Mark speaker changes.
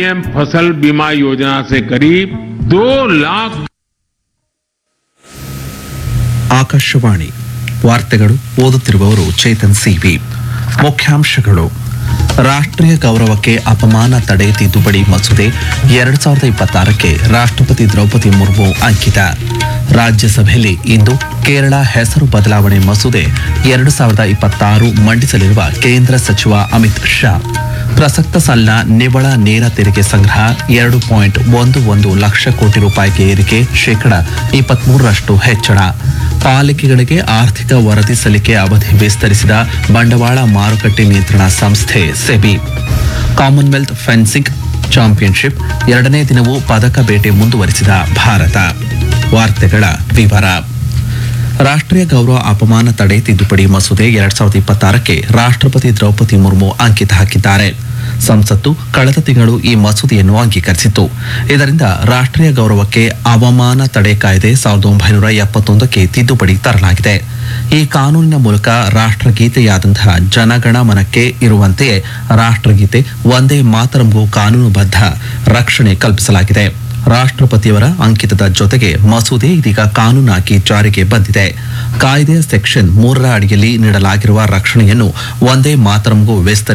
Speaker 1: PM फसल बीमा योजना से करीब दो लाख
Speaker 2: ಆಕಾಶವಾಣಿ ವಾರ್ತೆಗಳು ಓದುತ್ತಿರುವವರು ಚೇತನ್ ಸಿವಿ ಮುಖ್ಯಾಂಶಗಳು ರಾಷ್ಟ್ರೀಯ ಗೌರವಕ್ಕೆ ಅಪಮಾನ ತಡೆ ತಿದ್ದುಪಡಿ ಮಸೂದೆ ಎರಡ್ ಸಾವಿರದ ಇಪ್ಪತ್ತಾರಕ್ಕೆ ರಾಷ್ಟ್ರಪತಿ ದ್ರೌಪದಿ ಮುರ್ಮು ಅಂಕಿತ ರಾಜ್ಯಸಭೆಯಲ್ಲಿ ಇಂದು ಕೇರಳ ಹೆಸರು ಬದಲಾವಣೆ ಮಸೂದೆ ಎರಡು ಸಾವಿರದ ಇಪ್ಪತ್ತಾರು ಮಂಡಿಸಲಿರುವ ಕೇಂದ್ರ ಸಚಿವ ಅಮಿತ್ ಶಾ ಪ್ರಸಕ್ತ ಸಾಲಿನ ನಿವ್ವಳ ನೇರ ತೆರಿಗೆ ಸಂಗ್ರಹ ಎರಡು ಪಾಯಿಂಟ್ ಒಂದು ಒಂದು ಲಕ್ಷ ಕೋಟಿ ರೂಪಾಯಿಗೆ ಏರಿಕೆ ಶೇಕಡ ಇಪ್ಪತ್ಮೂರರಷ್ಟು ಹೆಚ್ಚಳ ಪಾಲಿಕೆಗಳಿಗೆ ಆರ್ಥಿಕ ವರದಿ ಸಲ್ಲಿಕೆ ಅವಧಿ ವಿಸ್ತರಿಸಿದ ಬಂಡವಾಳ ಮಾರುಕಟ್ಟೆ ನಿಯಂತ್ರಣ ಸಂಸ್ಥೆ ಸೆಬಿ ಕಾಮನ್ವೆಲ್ತ್ ಫೆನ್ಸಿಂಗ್ ಚಾಂಪಿಯನ್ಶಿಪ್ ಎರಡನೇ ದಿನವೂ ಪದಕ ಬೇಟೆ ಮುಂದುವರಿಸಿದ ಭಾರತ ವಾರ್ತೆಗಳ ವಿವರ ರಾಷ್ಟ್ರೀಯ ಗೌರವ ಅಪಮಾನ ತಡೆ ತಿದ್ದುಪಡಿ ಮಸೂದೆ ಎರಡ್ ಸಾವಿರದ ಇಪ್ಪತ್ತಾರಕ್ಕೆ ರಾಷ್ಟ್ರಪತಿ ದ್ರೌಪದಿ ಮುರ್ಮು ಅಂಕಿತ ಹಾಕಿದ್ದಾರೆ ಸಂಸತ್ತು ಕಳೆದ ತಿಂಗಳು ಈ ಮಸೂದೆಯನ್ನು ಅಂಗೀಕರಿಸಿತ್ತು ಇದರಿಂದ ರಾಷ್ಟ್ರೀಯ ಗೌರವಕ್ಕೆ ಅವಮಾನ ತಡೆ ಕಾಯ್ದೆ ಸಾವಿರದ ಒಂಬೈನೂರ ಎಪ್ಪತ್ತೊಂದಕ್ಕೆ ತಿದ್ದುಪಡಿ ತರಲಾಗಿದೆ ಈ ಕಾನೂನಿನ ಮೂಲಕ ರಾಷ್ಟ್ರಗೀತೆಯಾದಂತಹ ಜನಗಣ ಮನಕ್ಕೆ ಇರುವಂತೆಯೇ ರಾಷ್ಟ್ರಗೀತೆ ಒಂದೇ ಮಾತರಂಗೂ ಕಾನೂನುಬದ್ಧ ರಕ್ಷಣೆ ಕಲ್ಪಿಸಲಾಗಿದೆ ರಾಷ್ಟ್ರಪತಿಯವರ ಅಂಕಿತದ ಜೊತೆಗೆ ಮಸೂದೆ ಇದೀಗ ಕಾನೂನಾಗಿ ಜಾರಿಗೆ ಬಂದಿದೆ ಕಾಯ್ದೆಯ ಸೆಕ್ಷನ್ ಮೂರರ ಅಡಿಯಲ್ಲಿ ನೀಡಲಾಗಿರುವ ರಕ್ಷಣೆಯನ್ನು ಒಂದೇ ಮಾತರಂಗೂ ವಿಸ್ತರಿಸಿ